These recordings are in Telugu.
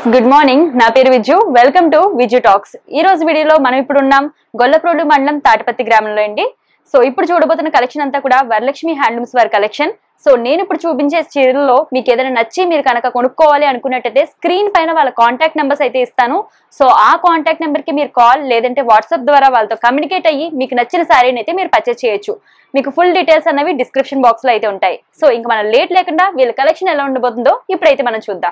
గుడ్ మార్నింగ్ నా పేరు Viju welcome to Viju talks ఈ రోజు వీడియోలో మనం ఇప్పుడు ఉన్నాం గొల్లప్రోలు మండలం తాటిపత్తి గ్రామంలో అండి సో ఇప్పుడు చూడబోతున్న కలెక్షన్ అంతా కూడా వరలక్ష్మి హ్యాండ్లూమ్స్ వారి కలెక్షన్ సో నేను ఇప్పుడు చూపించే చీరల్లో మీకు ఏదైనా నచ్చి మీరు కనుక కొనుక్కోవాలి అనుకున్నట్టయితే స్క్రీన్ పైన వాళ్ళ కాంటాక్ట్ నెంబర్స్ అయితే ఇస్తాను సో ఆ కాంటాక్ట్ నెంబర్ కి మీరు కాల్ లేదంటే వాట్సాప్ ద్వారా వాళ్ళతో కమ్యూనికేట్ అయ్యి మీకు నచ్చిన శారీని అయితే మీరు పర్చేస్ చేయొచ్చు మీకు ఫుల్ డీటెయిల్స్ అనేవి డిస్క్రిప్షన్ బాక్స్ లో అయితే ఉంటాయి సో ఇంకా మనం లేట్ లేకుండా వీళ్ళ కలెక్షన్ ఎలా ఉండబోతుందో ఇప్పుడైతే మనం చూద్దాం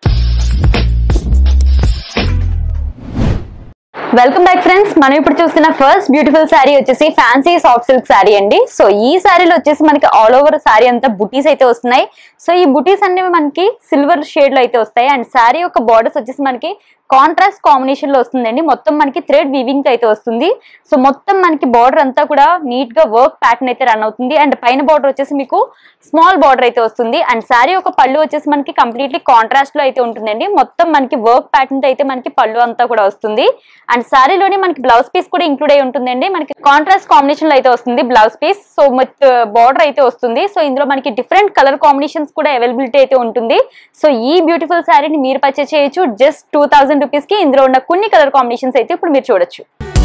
వెల్కమ్ బ్యాక్ ఫ్రెండ్స్ మనం ఇప్పుడు చూస్తున్న ఫస్ట్ బ్యూటిఫుల్ శారీ వచ్చేసి ఫ్యాన్సీ సాఫ్ట్ సిల్క్ శారీ అండి సో ఈ శారీలో వచ్చేసి మనకి ఆల్ ఓవర్ శారీ అంతా బుటీస్ అయితే వస్తున్నాయి సో ఈ బుటీస్ అనేవి మనకి సిల్వర్ షేడ్ లో అయితే వస్తాయి అండ్ శారీ యొక్క బార్డర్స్ వచ్చేసి మనకి కాంట్రాస్ట్ కాంబినేషన్ లో వస్తుందండి మొత్తం మనకి థ్రెడ్ వీవింగ్ అయితే వస్తుంది సో మొత్తం మనకి బార్డర్ అంతా కూడా నీట్ గా వర్క్ ప్యాటర్న్ అయితే రన్ అవుతుంది అండ్ పైన బార్డర్ వచ్చేసి మీకు స్మాల్ బార్డర్ అయితే వస్తుంది అండ్ శారీ యొక్క పళ్ళు వచ్చేసి మనకి కంప్లీట్లీ కాంట్రాస్ట్ లో అయితే ఉంటుందండి మొత్తం మనకి వర్క్ ప్యాటర్న్ తో అయితే మనకి పళ్ళు అంతా కూడా వస్తుంది అండ్ శారీలోనే మనకి బ్లౌజ్ పీస్ కూడా ఇంక్లూడ్ అయి ఉంటుందండి మనకి కాంట్రాస్ట్ కాంబినేషన్ లో అయితే వస్తుంది బ్లౌజ్ పీస్ సో బార్డర్ అయితే వస్తుంది సో ఇందులో మనకి డిఫరెంట్ కలర్ కాంబినేషన్స్ కూడా అవైలబిలిటీ అయితే ఉంటుంది సో ఈ బ్యూటిఫుల్ శారీని మీరు పర్చేస్ చేయొచ్చు జస్ట్ టూ థౌసండ్ రూపీస్ కి ఇందులో ఉన్న కొన్ని కలర్ కాంబినేషన్స్ అయితే ఇప్పుడు మీరు చూడొచ్చు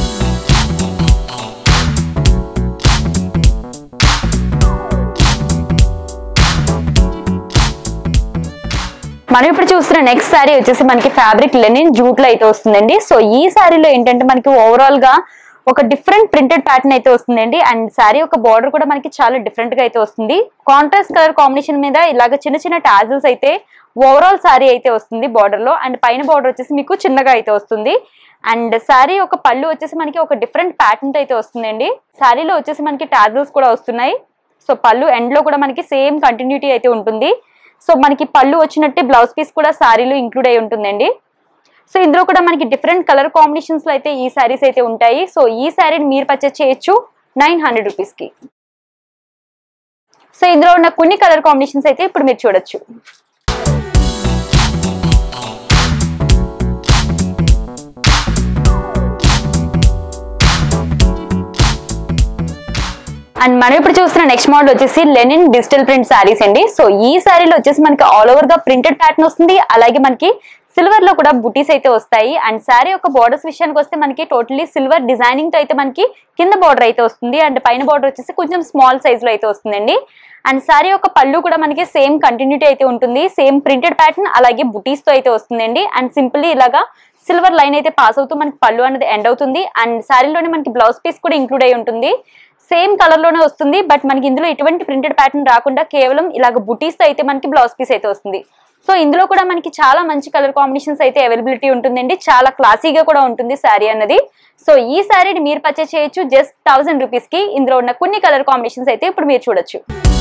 మనం ఇప్పుడు చూస్తున్న నెక్స్ట్ శారీ వచ్చేసి మనకి ఫ్యాబ్రిక్ లెనిన్ జూట్ లో అయితే వస్తుందండి సో ఈ శారీలో ఏంటంటే మనకి ఓవరాల్ గా ఒక డిఫరెంట్ ప్రింటెడ్ ప్యాటర్న్ అయితే వస్తుందండి అండ్ శారీ యొక్క బార్డర్ కూడా మనకి చాలా డిఫరెంట్ గా అయితే వస్తుంది కాంట్రాస్ట్ కలర్ కాంబినేషన్ మీద ఇలాగ చిన్న చిన్న టాజిల్స్ అయితే ఓవరాల్ శారీ అయితే వస్తుంది బార్డర్ లో అండ్ పైన బార్డర్ వచ్చేసి మీకు చిన్నగా అయితే వస్తుంది అండ్ శారీ ఒక పళ్ళు వచ్చేసి మనకి ఒక డిఫరెంట్ ప్యాటర్న్ అయితే వస్తుందండి శారీలో వచ్చేసి మనకి టాజిల్స్ కూడా వస్తున్నాయి సో పళ్ళు ఎండ్ లో కూడా మనకి సేమ్ కంటిన్యూటీ అయితే ఉంటుంది సో మనకి పళ్ళు వచ్చినట్టే బ్లౌజ్ పీస్ కూడా శారీలో ఇంక్లూడ్ అయి ఉంటుందండి సో ఇందులో కూడా మనకి డిఫరెంట్ కలర్ కాంబినేషన్స్ లో అయితే ఈ శారీస్ అయితే ఉంటాయి సో ఈ శారీని మీరు పర్చేస్ చేయొచ్చు నైన్ హండ్రెడ్ రూపీస్ కి సో ఇందులో ఉన్న కొన్ని కలర్ కాంబినేషన్స్ అయితే ఇప్పుడు మీరు చూడొచ్చు అండ్ మనం ఇప్పుడు చూస్తున్న నెక్స్ట్ మోడల్ వచ్చేసి లెనిన్ డిజిటల్ ప్రింట్ శారీస్ అండి సో ఈ శారీలో వచ్చేసి మనకి ఆల్ ఓవర్ గా ప్రింటెడ్ ప్యాటర్న్ వస్తుంది అలాగే మనకి సిల్వర్ లో కూడా బుటీస్ అయితే వస్తాయి అండ్ శారీ యొక్క బార్డర్స్ విషయానికి వస్తే మనకి టోటలీ సిల్వర్ డిజైనింగ్ తో అయితే మనకి కింద బార్డర్ అయితే వస్తుంది అండ్ పైన బార్డర్ వచ్చేసి కొంచెం స్మాల్ సైజ్ లో అయితే వస్తుందండి అండ్ శారీ యొక్క పళ్ళు కూడా మనకి సేమ్ కంటిన్యూటీ అయితే ఉంటుంది సేమ్ ప్రింటెడ్ ప్యాటర్న్ అలాగే బుటీస్ తో అయితే వస్తుందండి అండ్ సింపుల్లీ ఇలాగా సిల్వర్ లైన్ అయితే పాస్ అవుతూ మనకి పళ్ళు అనేది ఎండ్ అవుతుంది అండ్ శారీలోనే మనకి బ్లౌజ్ పీస్ కూడా ఇంక్లూడ్ అయి ఉంటుంది సేమ్ కలర్ లోనే వస్తుంది బట్ మనకి ఇందులో ఎటువంటి ప్రింటెడ్ ప్యాటర్న్ రాకుండా కేవలం ఇలాగ బుటీస్ అయితే మనకి బ్లౌజ్ పీస్ అయితే వస్తుంది సో ఇందులో కూడా మనకి చాలా మంచి కలర్ కాంబినేషన్స్ అయితే అవైలబిలిటీ ఉంటుందండి చాలా క్లాసీగా కూడా ఉంటుంది శారీ అన్నది సో ఈ శారీని మీరు పర్చేస్ చేయొచ్చు జస్ట్ థౌసండ్ రూపీస్ కి ఇందులో ఉన్న కొన్ని కలర్ కాంబినేషన్స్ అయితే ఇప్పుడు మీరు చూడొచ్చు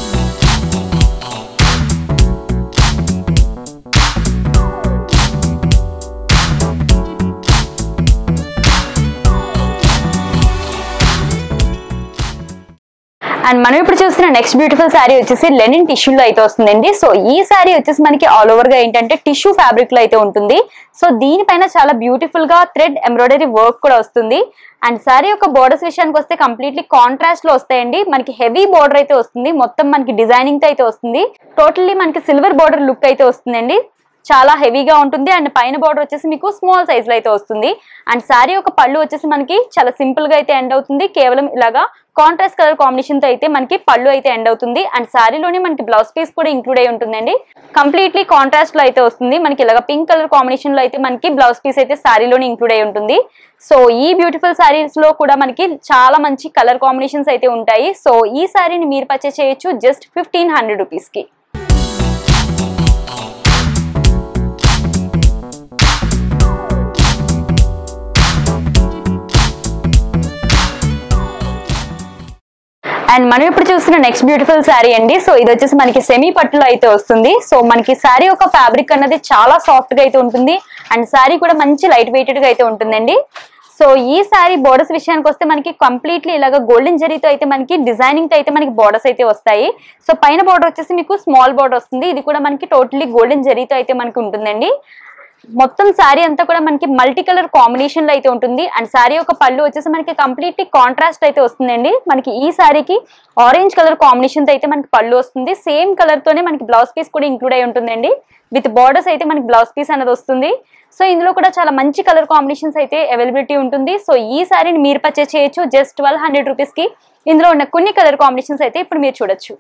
అండ్ మనం ఇప్పుడు చూస్తున్న నెక్స్ట్ బ్యూటిఫుల్ శారీ వచ్చేసి లెనిన్ టిష్యూలో అయితే వస్తుందండి సో ఈ శారీ వచ్చేసి మనకి ఆల్ ఓవర్ గా ఏంటంటే టిష్యూ ఫ్యాబ్రిక్ లో అయితే ఉంటుంది సో దీనిపైన చాలా బ్యూటిఫుల్ గా థ్రెడ్ ఎంబ్రాయిడరీ వర్క్ కూడా వస్తుంది అండ్ శారీ యొక్క బోర్డర్స్ విషయానికి వస్తే కంప్లీట్లీ కాంట్రాస్ట్ లో వస్తాయండి మనకి హెవీ బోర్డర్ అయితే వస్తుంది మొత్తం మనకి డిజైనింగ్ తో అయితే వస్తుంది టోటల్లీ మనకి సిల్వర్ బోర్డర్ లుక్ అయితే వస్తుందండి చాలా హెవీగా ఉంటుంది అండ్ పైన బార్డర్ వచ్చేసి మీకు స్మాల్ సైజ్ లో అయితే వస్తుంది అండ్ శారీ యొక్క పళ్ళు వచ్చేసి మనకి చాలా సింపుల్ గా అయితే ఎండ్ అవుతుంది కేవలం ఇలాగా కాంట్రాస్ట్ కలర్ కాంబినేషన్ తో అయితే మనకి పళ్ళు అయితే ఎండ్ అవుతుంది అండ్ శారీలోనే మనకి బ్లౌజ్ పీస్ కూడా ఇంక్లూడ్ అయి ఉంటుందండి కంప్లీట్లీ కాంట్రాస్ట్ లో అయితే వస్తుంది మనకి ఇలాగ పింక్ కలర్ కాంబినేషన్ లో అయితే మనకి బ్లౌజ్ పీస్ అయితే శారీలోనే ఇంక్లూడ్ అయి ఉంటుంది సో ఈ బ్యూటిఫుల్ శారీస్ లో కూడా మనకి చాలా మంచి కలర్ కాంబినేషన్స్ అయితే ఉంటాయి సో ఈ శారీని మీరు పర్చేస్ చేయొచ్చు జస్ట్ ఫిఫ్టీన్ హండ్రెడ్ రూపీస్ కి అండ్ మనం ఇప్పుడు చూస్తున్న నెక్స్ట్ బ్యూటిఫుల్ శారీ అండి సో ఇది వచ్చేసి మనకి సెమీ పట్టులో అయితే వస్తుంది సో మనకి శారీ యొక్క ఫ్యాబ్రిక్ అన్నది చాలా సాఫ్ట్ గా అయితే ఉంటుంది అండ్ శారీ కూడా మంచి లైట్ వెయిటెడ్ గా అయితే ఉంటుందండి సో ఈ శారీ బోర్డర్స్ విషయానికి వస్తే మనకి కంప్లీట్లీ ఇలాగ గోల్డెన్ జరీతో అయితే మనకి డిజైనింగ్ తో అయితే మనకి బోర్డర్స్ అయితే వస్తాయి సో పైన బోర్డర్ వచ్చేసి మీకు స్మాల్ బోర్డర్ వస్తుంది ఇది కూడా మనకి టోటలీ గోల్డెన్ జరీతో అయితే మనకి ఉంటుందండి మొత్తం శారీ అంతా కూడా మనకి మల్టీ కలర్ కాంబినేషన్ లో అయితే ఉంటుంది అండ్ శారీ యొక్క పళ్ళు వచ్చేసి మనకి కంప్లీట్లీ కాంట్రాస్ట్ అయితే వస్తుందండి మనకి ఈ శారీకి ఆరెంజ్ కలర్ కాంబినేషన్ తో అయితే మనకి పళ్ళు వస్తుంది సేమ్ కలర్ తోనే మనకి బ్లౌజ్ పీస్ కూడా ఇంక్లూడ్ అయి ఉంటుందండి విత్ బార్డర్స్ అయితే మనకి బ్లౌజ్ పీస్ అనేది వస్తుంది సో ఇందులో కూడా చాలా మంచి కలర్ కాంబినేషన్స్ అయితే అవైలబిలిటీ ఉంటుంది సో ఈ శారీని మీరు పర్చేస్ చేయొచ్చు జస్ట్ ట్వెల్వ్ హండ్రెడ్ రూపీస్ కి ఇందులో ఉన్న కొన్ని కలర్ కాంబినేషన్స్ అయితే ఇప్పుడు మీరు చూడొచ్చు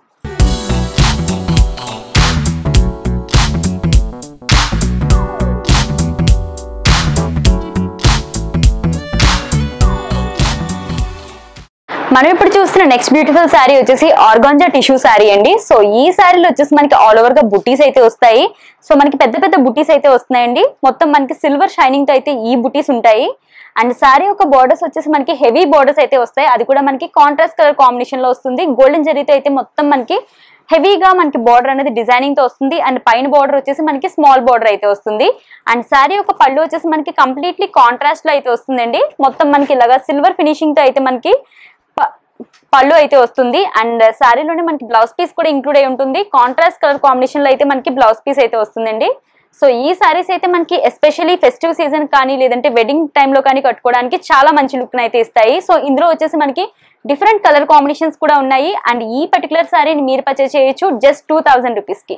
మనం ఇప్పుడు చూస్తున్న నెక్స్ట్ బ్యూటిఫుల్ శారీ వచ్చేసి ఆర్గాంజా టిష్యూ శారీ అండి సో ఈ శారీలో వచ్చేసి మనకి ఆల్ ఓవర్ గా బుటీస్ అయితే వస్తాయి సో మనకి పెద్ద పెద్ద బుటీస్ అయితే వస్తున్నాయండి మొత్తం మనకి సిల్వర్ షైనింగ్ తో అయితే ఈ బుటీస్ ఉంటాయి అండ్ శారీ యొక్క బార్డర్స్ వచ్చేసి మనకి హెవీ బార్డర్స్ అయితే వస్తాయి అది కూడా మనకి కాంట్రాస్ట్ కలర్ కాంబినేషన్ లో వస్తుంది గోల్డెన్ జరీతో అయితే మొత్తం మనకి హెవీగా మనకి బార్డర్ అనేది డిజైనింగ్ తో వస్తుంది అండ్ పైన బార్డర్ వచ్చేసి మనకి స్మాల్ బార్డర్ అయితే వస్తుంది అండ్ శారీ యొక్క పళ్ళు వచ్చేసి మనకి కంప్లీట్లీ కాంట్రాస్ట్ లో అయితే వస్తుందండి మొత్తం మనకి ఇలాగా సిల్వర్ ఫినిషింగ్ తో అయితే మనకి ప- పళ్ళు అయితే వస్తుంది అండ్ శారీలోనే మనకి బ్లౌజ్ పీస్ కూడా ఇంక్లూడ్ అయి ఉంటుంది కాంట్రాస్ట్ కలర్ కాంబినేషన్ లో అయితే మనకి బ్లౌజ్ పీస్ అయితే వస్తుందండి సో ఈ శారీస్ అయితే మనకి ఎస్పెషల్లీ ఫెస్టివ్ సీజన్ కానీ లేదంటే వెడ్డింగ్ టైంలో కానీ కట్టుకోవడానికి చాలా మంచి లుక్ అయితే ఇస్తాయి సో ఇందులో వచ్చేసి మనకి డిఫరెంట్ కలర్ కాంబినేషన్స్ కూడా ఉన్నాయి అండ్ ఈ పర్టికులర్ శారీని మీరు పర్చేస్ చేయొచ్చు జస్ట్ టూ థౌసండ్ రూపీస్కి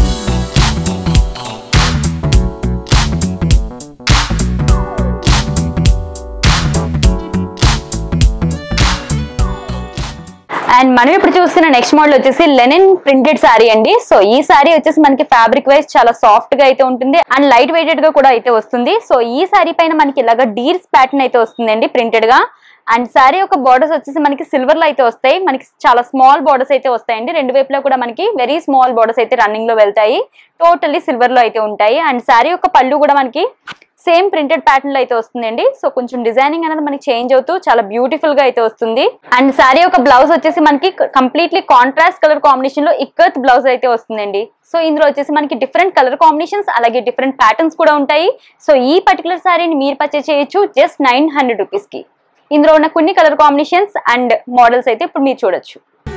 అండ్ మనం ఇప్పుడు చూస్తున్న నెక్స్ట్ మోడల్ వచ్చేసి లెనిన్ ప్రింటెడ్ శారీ అండి సో ఈ శారీ వచ్చేసి మనకి ఫ్యాబ్రిక్ వైజ్ చాలా సాఫ్ట్ గా అయితే ఉంటుంది అండ్ లైట్ వెయిటెడ్ గా కూడా అయితే వస్తుంది సో ఈ శారీ పైన మనకి ఇలాగా డీర్స్ ప్యాటర్న్ అయితే వస్తుందండి ప్రింటెడ్ గా అండ్ శారీ యొక్క బార్డర్స్ వచ్చేసి మనకి సిల్వర్ లో అయితే వస్తాయి మనకి చాలా స్మాల్ బార్డర్స్ అయితే వస్తాయండి రెండు వైపులా కూడా మనకి వెరీ స్మాల్ బార్డర్స్ అయితే రన్నింగ్ లో వెళ్తాయి టోటల్లీ సిల్వర్ లో అయితే ఉంటాయి అండ్ శారీ యొక్క పళ్ళు కూడా మనకి సేమ్ ప్రింటెడ్ ప్యాటర్న్ లో అయితే వస్తుందండి సో కొంచెం డిజైనింగ్ అనేది మనకి చేంజ్ అవుతూ చాలా బ్యూటిఫుల్ గా అయితే వస్తుంది అండ్ శారీ యొక్క బ్లౌజ్ వచ్చేసి మనకి కంప్లీట్లీ కాంట్రాస్ట్ కలర్ కాంబినేషన్ లో ఇక్కత్ బ్లౌజ్ అయితే వస్తుందండి సో ఇందులో వచ్చేసి మనకి డిఫరెంట్ కలర్ కాంబినేషన్స్ అలాగే డిఫరెంట్ ప్యాటర్న్స్ కూడా ఉంటాయి సో ఈ పర్టికులర్ శారీని మీరు పర్చేస్ చేయొచ్చు జస్ట్ నైన్ హండ్రెడ్ రూపీస్ కి ఇందులో ఉన్న కొన్ని కలర్ కాంబినేషన్స్ అండ్ మోడల్స్ అయితే ఇప్పుడు మీరు చూడొచ్చు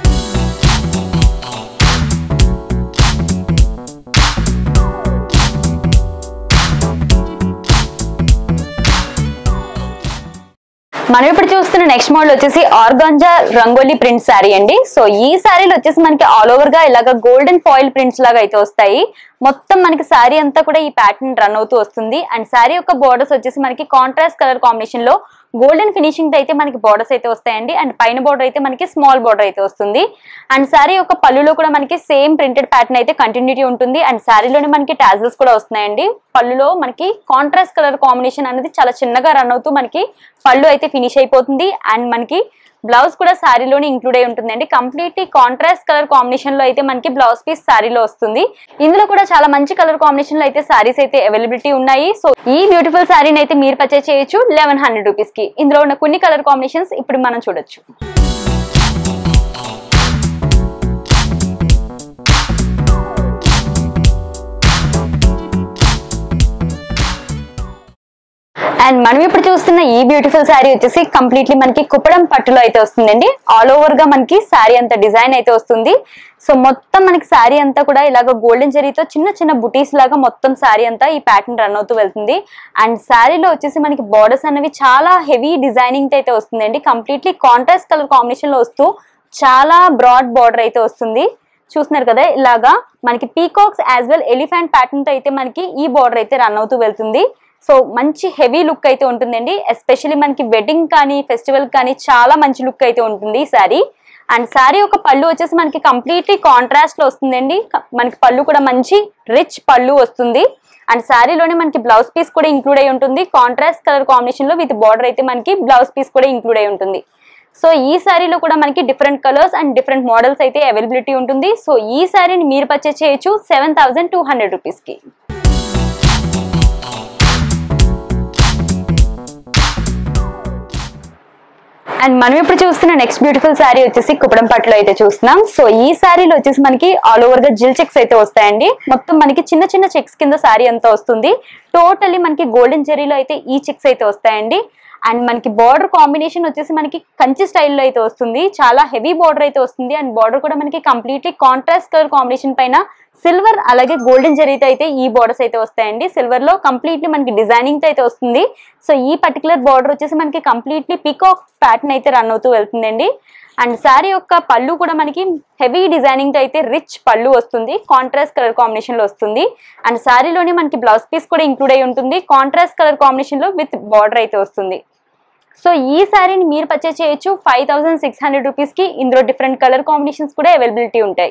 మనం ఇప్పుడు చూస్తున్న నెక్స్ట్ మోడల్ వచ్చేసి ఆర్గాంజా రంగోలీ ప్రింట్ శారీ అండి సో ఈ శారీలో వచ్చేసి మనకి ఆల్ ఓవర్ గా ఇలాగా గోల్డెన్ ఫాయిల్ ప్రింట్స్ లాగా అయితే వస్తాయి మొత్తం మనకి శారీ అంతా కూడా ఈ ప్యాటర్న్ రన్ అవుతూ వస్తుంది అండ్ శారీ యొక్క బోర్డర్స్ వచ్చేసి మనకి కాంట్రాస్ట్ కలర్ కాంబినేషన్ లో గోల్డెన్ ఫినిషింగ్ తో అయితే మనకి బోర్డర్స్ అయితే వస్తాయండి అండ్ పైన బోర్డర్ అయితే మనకి స్మాల్ బోర్డర్ అయితే వస్తుంది అండ్ శారీ యొక్క పళ్ళులో కూడా మనకి సేమ్ ప్రింటెడ్ ప్యాటర్న్ అయితే కంటిన్యూటీ ఉంటుంది అండ్ శారీలోనే మనకి టాజల్స్ కూడా వస్తున్నాయండి పళ్ళులో మనకి కాంట్రాస్ట్ కలర్ కాంబినేషన్ అనేది చాలా చిన్నగా రన్ అవుతూ మనకి పళ్ళు అయితే ఫినిష్ అయిపోతుంది అండ్ మనకి బ్లౌజ్ కూడా శారీలోనే ఇంక్లూడ్ అయి ఉంటుందండి కంప్లీట్లీ కాంట్రాస్ట్ కలర్ కాంబినేషన్ లో అయితే మనకి బ్లౌజ్ పీస్ శారీలో వస్తుంది ఇందులో కూడా చాలా మంచి కలర్ కాంబినేషన్ లో అయితే శారీస్ అయితే అవైలబిలిటీ ఉన్నాయి సో ఈ బ్యూటిఫుల్ శారీని అయితే మీరు పర్చేస్ చేయొచ్చు లెవెన్ హండ్రెడ్ రూపీస్ కి ఇందులో ఉన్న కొన్ని కలర్ కాంబినేషన్స్ ఇప్పుడు మనం చూడొచ్చు అండ్ మనం ఇప్పుడు చూస్తున్న ఈ బ్యూటిఫుల్ శారీ వచ్చేసి కంప్లీట్లీ మనకి కుప్పడం పట్టులో అయితే వస్తుందండి ఆల్ ఓవర్ గా మనకి శారీ అంత డిజైన్ అయితే వస్తుంది సో మొత్తం మనకి శారీ అంతా కూడా ఇలాగ గోల్డెన్ జరీతో చిన్న చిన్న బుటీస్ లాగా మొత్తం శారీ అంతా ఈ ప్యాటర్న్ రన్ అవుతూ వెళ్తుంది అండ్ శారీలో వచ్చేసి మనకి బార్డర్స్ అనేవి చాలా హెవీ డిజైనింగ్ అయితే వస్తుందండి కంప్లీట్లీ కాంట్రాస్ట్ కలర్ కాంబినేషన్ లో వస్తూ చాలా బ్రాడ్ బార్డర్ అయితే వస్తుంది చూస్తున్నారు కదా ఇలాగా మనకి peacocks as well elephant pattern తో అయితే మనకి ఈ బార్డర్ అయితే రన్ అవుతూ వెళ్తుంది సో మంచి హెవీ లుక్ అయితే ఉంటుందండి ఎస్పెషల్లీ మనకి వెడ్డింగ్ కానీ ఫెస్టివల్ కానీ చాలా మంచి లుక్ అయితే ఉంటుంది ఈ శారీ అండ్ శారీ యొక్క పళ్ళు వచ్చేసి మనకి కంప్లీట్లీ కాంట్రాస్ట్ లో వస్తుందండి క- మనకి పళ్ళు కూడా మంచి రిచ్ పళ్ళు వస్తుంది అండ్ శారీలోనే మనకి బ్లౌజ్ పీస్ కూడా ఇంక్లూడ్ అయి ఉంటుంది కాంట్రాస్ట్ కలర్ కాంబినేషన్ లో విత్ బార్డర్ అయితే మనకి బ్లౌజ్ పీస్ కూడా ఇంక్లూడ్ అయి ఉంటుంది సో ఈ శారీలో కూడా మనకి different colours and different models అయితే అవైలబిలిటీ ఉంటుంది సో ఈ శారీని మీరు పర్చేస్ చేయొచ్చు సెవెన్ థౌసండ్ టూ హండ్రెడ్ రూపీస్కి అండ్ మనం ఇప్పుడు చూస్తున్న నెక్స్ట్ బ్యూటిఫుల్ శారీ వచ్చేసి కుప్పడం పట్టులో అయితే చూస్తున్నాం సో ఈ శారీలో వచ్చేసి మనకి ఆల్ ఓవర్ గా జిల్ చెక్స్ అయితే వస్తాయండి మొత్తం మనకి చిన్న చిన్న చెక్స్ కింద శారీ అంతా వస్తుంది టోటల్లీ మనకి గోల్డెన్ జెరీలో అయితే ఈ చెక్స్ అయితే వస్తాయండి అండ్ మనకి బార్డర్ కాంబినేషన్ వచ్చేసి మనకి కంచి స్టైల్లో అయితే వస్తుంది చాలా హెవీ బార్డర్ అయితే వస్తుంది అండ్ బార్డర్ కూడా మనకి కంప్లీట్లీ కాంట్రాస్ట్ కలర్ కాంబినేషన్ పైన సిల్వర్ అలాగే గోల్డెన్ జరీతో అయితే ఈ బోర్డర్స్ అయితే వస్తాయండి సిల్వర్ లో కంప్లీట్లీ మనకి డిజైనింగ్ తో అయితే వస్తుంది సో ఈ పర్టికులర్ బార్డర్ వచ్చేసి మనకి కంప్లీట్లీ పికాక్ ప్యాటర్న్ అయితే రన్ అవుతూ వెళ్తుందండి అండ్ శారీ యొక్క పళ్ళు కూడా మనకి హెవీ డిజైనింగ్ తో అయితే రిచ్ పళ్ళు వస్తుంది కాంట్రాస్ట్ కలర్ కాంబినేషన్ లో వస్తుంది అండ్ శారీలోనే మనకి బ్లౌజ్ పీస్ కూడా ఇంక్లూడ్ అయి ఉంటుంది కాంట్రాస్ట్ కలర్ కాంబినేషన్ లో విత్ బార్డర్ అయితే వస్తుంది సో ఈ శారీని మీరు పర్చేస్ చేయొచ్చు ఫైవ్ థౌసండ్ సిక్స్ హండ్రెడ్ రూపీస్కి ఇందులో డిఫరెంట్ కలర్ కాంబినేషన్స్ కూడా అవైలబిలిటీ ఉంటాయి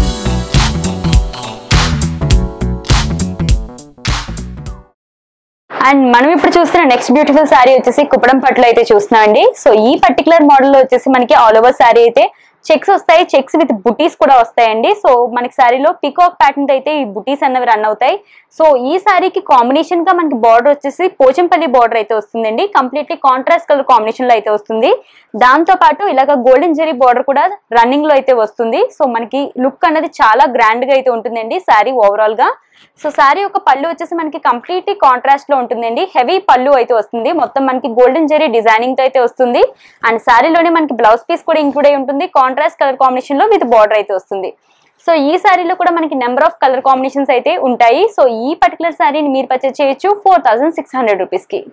అండ్ మనం ఇప్పుడు చూస్తున్న నెక్స్ట్ బ్యూటిఫుల్ శారీ వచ్చేసి కుప్పడం పట్లు అయితే చూస్తున్నాం అండి సో ఈ పర్టికులర్ మోడల్ లో వచ్చేసి మనకి ఆల్ ఓవర్ శారీ అయితే చెక్స్ వస్తాయి చెక్స్ విత్ బుటీస్ కూడా వస్తాయండి సో మనకి శారీలో పికాక్ ప్యాటర్న్ అయితే ఈ బుటీస్ అన్నవి రన్ అవుతాయి సో ఈ శారీకి కాంబినేషన్ గా మనకి బార్డర్ వచ్చేసి పోచంపల్లి బార్డర్ అయితే వస్తుందండి కంప్లీట్లీ కాంట్రాస్ట్ కలర్ కాంబినేషన్ లో అయితే వస్తుంది దాంతో పాటు ఇలాగ గోల్డెన్ జెరీ బార్డర్ కూడా రన్నింగ్ లో అయితే వస్తుంది సో మనకి లుక్ అనేది చాలా గ్రాండ్ గా అయితే ఉంటుందండి శారీ ఓవరాల్ గా సో శారీ యొక్క పళ్ళు వచ్చేసి మనకి కంప్లీట్లీ కాంట్రాస్ట్ లో ఉంటుందండి హెవీ పళ్ళు అయితే వస్తుంది మొత్తం మనకి గోల్డెన్ జెరీ డిజైనింగ్ తో అయితే వస్తుంది అండ్ శారీలోనే మనకి బ్లౌజ్ పీస్ కూడా ఇంక్లూడ్ అయి ఉంటుంది కాంట్రాస్ట్ కలర్ కాంబినేషన్ లో విత్ బార్డర్ అయితే వస్తుంది సో ఈ శారీలో కూడా మనకి నెంబర్ ఆఫ్ కలర్ కాంబినేషన్స్ అయితే ఉంటాయి సో ఈ పర్టికులర్ శారీని మీరు పర్చేస్ చేయొచ్చు four thousand six hundred rupees కి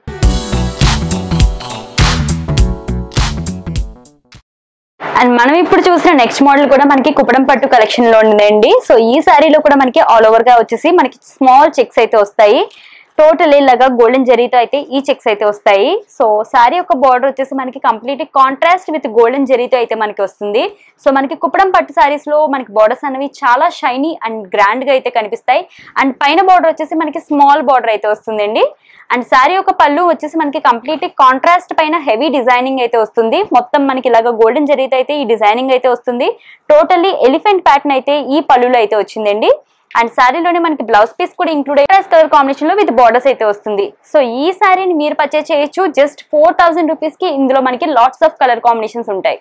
అండ్ మనం ఇప్పుడు చూసిన నెక్స్ట్ మోడల్ కూడా మనకి కుప్పడం పట్టు కలెక్షన్ లో ఉందండి సో ఈ శారీలో కూడా మనకి ఆల్ ఓవర్ గా వచ్చేసి మనకి స్మాల్ చెక్స్ అయితే వస్తాయి టోటల్ ఇలాగా గోల్డెన్ జరీతో అయితే ఈ చెక్స్ అయితే వస్తాయి సో శారీ యొక్క బార్డర్ వచ్చేసి మనకి కంప్లీట్ కాంట్రాస్ట్ విత్ గోల్డెన్ జరీతో అయితే మనకి వస్తుంది సో మనకి కుప్పడం పట్టు శారీస్ లో మనకి బార్డర్స్ అనేవి చాలా షైనీ అండ్ గ్రాండ్ గా అయితే కనిపిస్తాయి అండ్ పైన బార్డర్ వచ్చేసి మనకి స్మాల్ బార్డర్ అయితే వస్తుందండి అండ్ శారీ యొక్క పళ్ళు వచ్చేసి మనకి కంప్లీట్లీ కాంట్రాస్ట్ పైన హెవీ డిజైనింగ్ అయితే వస్తుంది మొత్తం మనకి ఇలాగ గోల్డెన్ జరీతో అయితే ఈ డిజైనింగ్ అయితే వస్తుంది టోటల్లీ ఎలిఫెంట్ ప్యాటర్న్ అయితే ఈ పళ్ళులో అయితే వచ్చిందండి అండ్ శారీలోనే మనకి బ్లౌజ్ పీస్ కూడా ఇంక్లూడ్ అయ్యి కలర్ కాంబినేషన్ లో విత్ బార్డర్స్ అయితే వస్తుంది సో ఈ శారీని మీరు పర్చేస్ చేయొచ్చు జస్ట్ ఫోర్ థౌసండ్ రూపీస్ కి ఇందులో మనకి లాట్స్ ఆఫ్ కలర్ కాంబినేషన్స్ ఉంటాయి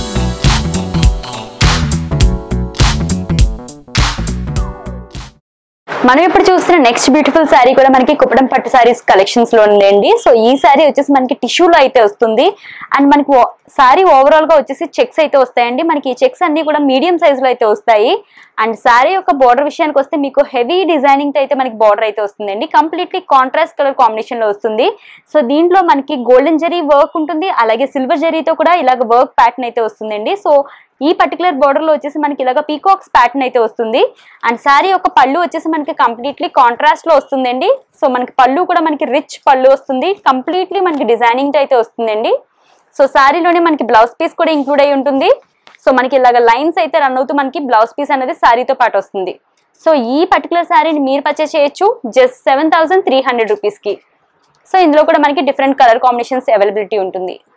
మనం ఇప్పుడు చూస్తున్న నెక్స్ట్ బ్యూటిఫుల్ శారీ కూడా మనకి కుప్పడం పట్టు శారీస్ కలెక్షన్స్ లో ఉందండి సో ఈ శారీ వచ్చేసి మనకి టిష్యూలో అయితే వస్తుంది అండ్ మనకి శారీ ఓవరాల్ గా వచ్చేసి చెక్స్ అయితే వస్తాయండి మనకి ఈ చెక్స్ అన్ని కూడా మీడియం సైజ్ లో అయితే వస్తాయి అండ్ శారీ యొక్క బార్డర్ విషయానికి వస్తే మీకు హెవీ డిజైనింగ్ తో అయితే మనకి బార్డర్ అయితే వస్తుందండి కంప్లీట్లీ కాంట్రాస్ట్ కలర్ కాంబినేషన్ లో వస్తుంది సో దీంట్లో మనకి గోల్డెన్ జరీ వర్క్ ఉంటుంది అలాగే సిల్వర్ జరీతో కూడా ఇలాగ వర్క్ ప్యాటర్న్ అయితే వస్తుందండి సో ఈ పర్టికులర్ బార్డర్ లో వచ్చేసి మనకి ఇలాగ పీకాక్స్ ప్యాటర్న్ అయితే వస్తుంది అండ్ శారీ యొక్క పళ్ళు వచ్చేసి మనకి కంప్లీట్లీ కాంట్రాస్ట్ లో వస్తుందండి సో మనకి పళ్ళు కూడా మనకి రిచ్ పళ్ళు వస్తుంది కంప్లీట్లీ మనకి డిజైనింగ్ తో అయితే వస్తుందండి సో శారీలోనే మనకి బ్లౌజ్ పీస్ కూడా ఇంక్లూడ్ అయి ఉంటుంది సో మనకి ఇలాగ లైన్స్ అయితే రన్ అవుతూ మనకి బ్లౌజ్ పీస్ అనేది శారీతో పాటు వస్తుంది సో ఈ పర్టికులర్ శారీని మీరు పర్చేస్ చేయొచ్చు just seven thousand three hundred రూపీస్కి సో ఇందులో కూడా మనకి డిఫరెంట్ కలర్ కాంబినేషన్స్ అవైలబిలిటీ ఉంటుంది